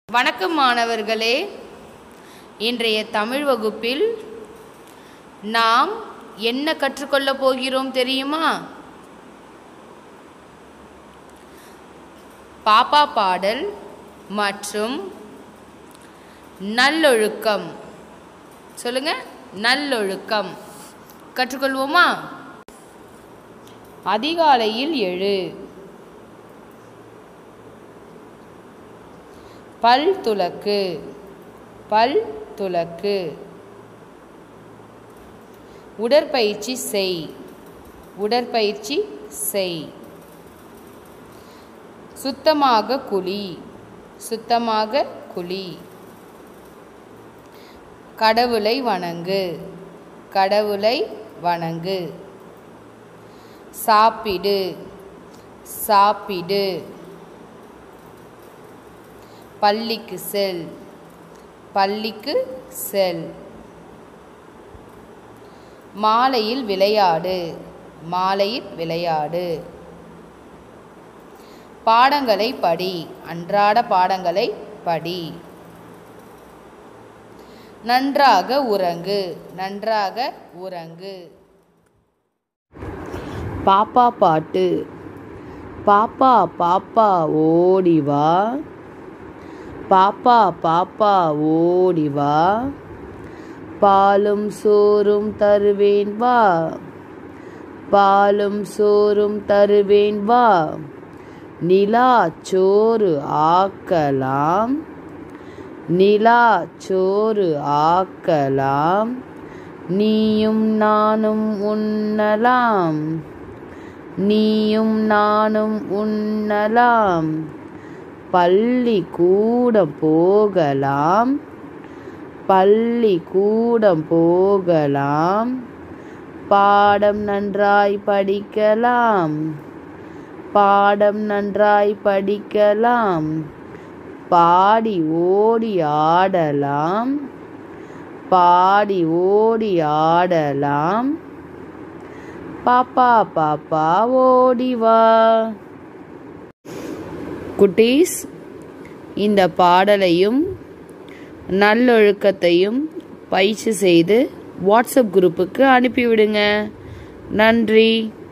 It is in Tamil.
வணக்கம் மாணவர்களே இன்றைய தமிழ் வகுப்பில் நாம் என்ன கற்றுக்கொள்ளப் போகிறோம் தெரியுமா பாப்பா பாடல் மற்றும் நல்லொழுக்கம் சொல்லுங்க நல்லொழுக்கம் கற்றுக்கொள்வோமா அதிகாலையில் எழு பல் துலக்கு பல் துலக்கு உடற்பயிற்சி செய் உடற்பயிற்சி செய் சுத்தமாக குளி சுத்தமாக குளி கடவுளை வணங்கு கடவுளை வணங்கு சாப்பிடு சாப்பிடு பள்ளிக்கு செல் பள்ளிக்கு செல் மாலையில் விளையாடு மாலையில் விளையாடு பாடங்களை படி அன்றாட பாடங்களை படி நன்றாக உறங்கு நன்றாக உறங்கு பாப்பா பாட்டு பாப்பா பாப்பா ஓடி வா பாப்பா பாப்பா ஓடி வா பாலும் சோறும் தருவேன் வா பாலும் சோறும் தருவேன் வா நிலா சோறு ஆக்கலாம் நிலா சோறு ஆக்கலாம் நீயும் நானும் உண்ணலாம் நீயும் நானும் உண்ணலாம் பள்ளி கூடம் போகலாம் பள்ளி கூடம் போகலாம் பாடம் நன்றாய் படிக்கலாம் பாடம் நன்றாய் படிக்கலாம் பாடி ஓடி ஆடலாம் பாடி ஓடி ஆடலாம் பாப்பா பாப்பா ஓடி வா குட்டீஸ் இந்த பாடலையும் நல்லொழுக்கத்தையும் பயிற்சி செய்து வாட்ஸ்அப் குரூப்புக்கு அனுப்பிவிடுங்க நன்றி